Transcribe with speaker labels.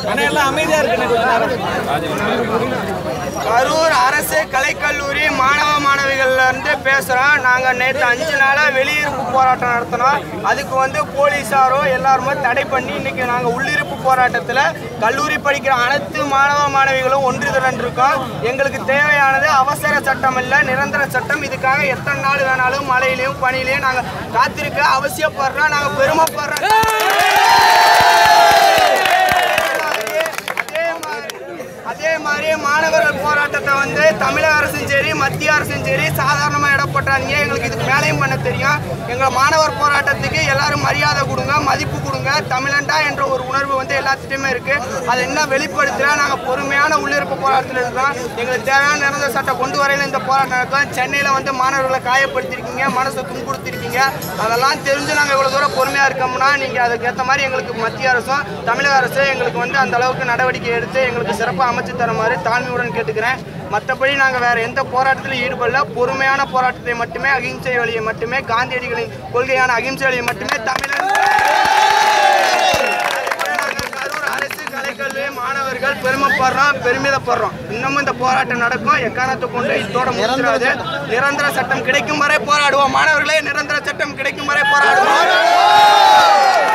Speaker 1: ஆனால் எல்லாம் அமைதியாக இருக்குண்ணே கொஞ்ச நேரம்
Speaker 2: கரூர் அரசு கலைக்கல்லூரி மாணவ மாணவிகள்ல இருந்து பேசுறோம் நாங்க நேற்று அஞ்சு நாளா வெளியிருப்பு போராட்டம் நடத்தினோம் அதுக்கு வந்து போலீஸாரும் எல்லாருமே தடை பண்ணி இன்னைக்கு நாங்க உள்ளிருப்பு போராட்டத்துல கல்லூரி படிக்கிற அனைத்து மாணவ மாணவிகளும் ஒன்று திரண்டிருக்கோம் எங்களுக்கு தேவையானது அவசர சட்டம் இல்ல நிரந்தர சட்டம் இதுக்காக எத்தனை நாள் வேணாலும் மழையிலையும் பனியிலையும் நாங்க காத்திருக்க அவசியப்படுறோம் நாங்க பெருமைப்படுறோம் அதே மாதிரி அதே மாதிரி மாணவர்கள் போராட்டத்தை வந்து தமிழக அரசும் சரி மத்திய அரசும் சரி சாதாரணமாக இடப்பட்டாங்க எங்களுக்கு இதுக்கு மேலேயும் பண்ண தெரியும் எங்கள் மாணவர் போராட்டத்துக்கு எல்லாரும் மரியாதை கொடுங்க மதிப்பு கொடுங்க தமிழண்டா என்ற ஒரு உணர்வு வந்து எல்லாத்துட்டையுமே இருக்கு அதை என்ன வெளிப்படுத்தல நாங்கள் பொறுமையான உள்ளிருப்பு போராட்டத்தில் இருக்கிறோம் எங்களுக்கு தேவையான நிரந்தர சட்டம் கொண்டு வரையில இந்த போராட்டம் நடக்கும் சென்னையில் வந்து மாணவர்களை காயப்படுத்திருக்கீங்க மனசை துன்புறுத்திருக்கீங்க அதெல்லாம் தெரிஞ்சு நாங்கள் இவ்வளோ தூரம் பொறுமையாக இருக்கோம்னா நீங்கள் அதுக்கு ஏற்ற மாதிரி எங்களுக்கு மத்திய அரசும் தமிழக அரசும் எங்களுக்கு வந்து அந்த அளவுக்கு நடவடிக்கை எடுத்து எங்களுக்கு சிறப்பாக அமைச்சு தருமாறு தாழ்மையுடன் கேட்டுக்கிறேன் மற்றபடி நாங்கள் வேற எந்த போராட்டத்திலும் ஈடுபடல பொறுமையான போராட்டத்தை மட்டுமே அகிம்சை வழியை மட்டுமே காந்தியடிகளின் கொள்கையான அகிம்சை வழியை மட்டுமே தமிழர் நாங்கள் கரூர் அரசு கலைக்கல்வி மாணவர்கள் பெருமைப்படுறோம் பெருமிதப்படுறோம் இன்னமும் இந்த போராட்டம் நடக்கும் எக்காரணத்தை கொண்டு இதோட முடிஞ்சிடாது நிரந்தர சட்டம் கிடைக்கும் வரை போராடுவோம் மாணவர்களே நிரந்தர சட்டம் கிடைக்கும் வரை போராடுவோம்